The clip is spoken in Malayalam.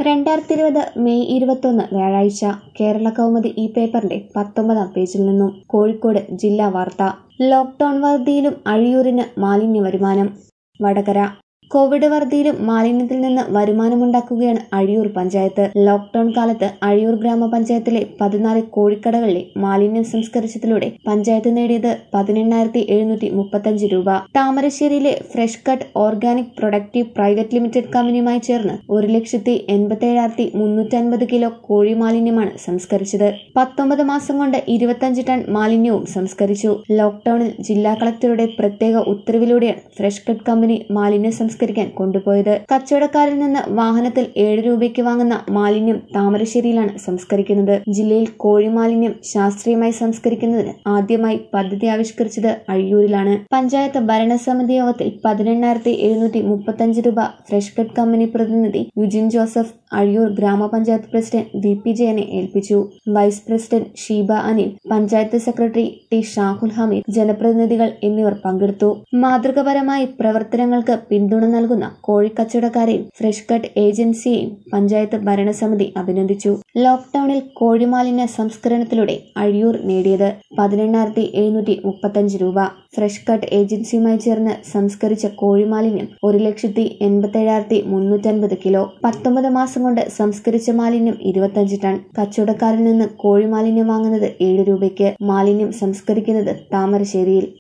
രണ്ടായിരത്തി ഇരുപത് മെയ് ഇരുപത്തൊന്ന് വ്യാഴാഴ്ച കേരള കൗമുദി ഈ പേപ്പറിന്റെ പത്തൊമ്പതാം പേജിൽ നിന്നും കോഴിക്കോട് ജില്ലാ വാർത്ത ലോക്ഡൌൺ വർദ്ധിയിലും അഴിയൂരിന് മാലിന്യ വരുമാനം വടകര കോവിഡ് വർദ്ധിയിലും മാലിന്യത്തിൽ നിന്ന് വരുമാനമുണ്ടാക്കുകയാണ് അഴിയൂർ പഞ്ചായത്ത് ലോക്ഡൌൺ കാലത്ത് അഴിയൂർ ഗ്രാമപഞ്ചായത്തിലെ പതിനാല് കോഴിക്കടകളിലെ മാലിന്യം സംസ്കരിച്ചതിലൂടെ പഞ്ചായത്ത് നേടിയത് പതിനെണ്ണായിരത്തി എഴുന്നൂറ്റി മുപ്പത്തഞ്ച് രൂപ താമരശ്ശേരിയിലെ fresh cut organic productive private limited കമ്പനിയുമായി ചേർന്ന് ഒരു ലക്ഷത്തി എൺപത്തേഴായിരത്തി മുന്നൂറ്റൻപത് കിലോ കോഴി മാലിന്യമാണ് സംസ്കരിച്ചത് പത്തൊമ്പത് മാസം കൊണ്ട് ഇരുപത്തഞ്ച് ടൺ മാലിന്യവും സംസ്കരിച്ചു ലോക്ഡൌണിൽ ജില്ലാ കളക്ടറുടെ പ്രത്യേക ഉത്തരവിലൂടെയാണ് ഫ്രഷ് കട്ട് കമ്പനി മാലിന്യം സംസ്കരിക്കാൻ കൊണ്ടുപോയത് കച്ചവടക്കാരിൽ നിന്ന് വാഹനത്തിൽ ഏഴ് രൂപയ്ക്ക് വാങ്ങുന്ന മാലിന്യം താമരശ്ശേരിയിലാണ് സംസ്കരിക്കുന്നത് ജില്ലയിൽ കോഴി മാലിന്യം ശാസ്ത്രീയമായി സംസ്കരിക്കുന്നതിന് ആദ്യമായി പദ്ധതി ആവിഷ്കരിച്ചത് അഴിയൂരിലാണ് പഞ്ചായത്ത് ഭരണസമിതി യോഗത്തിൽ പതിനെണ്ണായിരത്തി എഴുന്നൂറ്റി മുപ്പത്തഞ്ച് രൂപ ഫ്രഷ് കട്ട് കമ്പനി പ്രതിനിധി യുജിൻ ജോസഫ് അഴിയൂർ ഗ്രാമപഞ്ചായത്ത് പ്രസിഡന്റ് വി പി ജയനെ ഏൽപ്പിച്ചു vice president Sheeba Anil panchayat secretary T Shahul Hameed ജനപ്രതിനിധികൾ എന്നിവർ പങ്കെടുത്തു മാതൃകപരമായി പ്രവർത്തനങ്ങൾക്ക് പിന്തുണ നൽകുന്ന കോഴിക്കച്ചവടക്കാരെയും ഫ്രഷ് കട്ട് ഏജൻസിയെയും പഞ്ചായത്ത് ഭരണസമിതി അഭിനന്ദിച്ചു ലോക്ഡൌണിൽ കോഴിമാലിന്യ സംസ്കരണത്തിലൂടെ അഴിയൂർ നേടിയത് പതിനെണ്ണായിരത്തി എഴുന്നൂറ്റി മുപ്പത്തഞ്ച് രൂപ ഫ്രഷ് കട്ട് ഏജൻസിയുമായി ചേർന്ന് സംസ്കരിച്ച കോഴിമാലിന്യം ഒരു ലക്ഷത്തി എൺപത്തേഴായിരത്തി മുന്നൂറ്റൻപത് കിലോ പത്തൊമ്പത് മാസം കൊണ്ട് സംസ്കരിച്ച മാലിന്യം ഇരുപത്തഞ്ച് ടൺ കച്ചവടക്കാരിൽ നിന്ന് കോഴിമാലിന്യം വാങ്ങുന്നത് ഏഴ് രൂപയ്ക്ക് മാലിന്യം സംസ്കരിക്കുന്നത് താമരശ്ശേരിയിൽ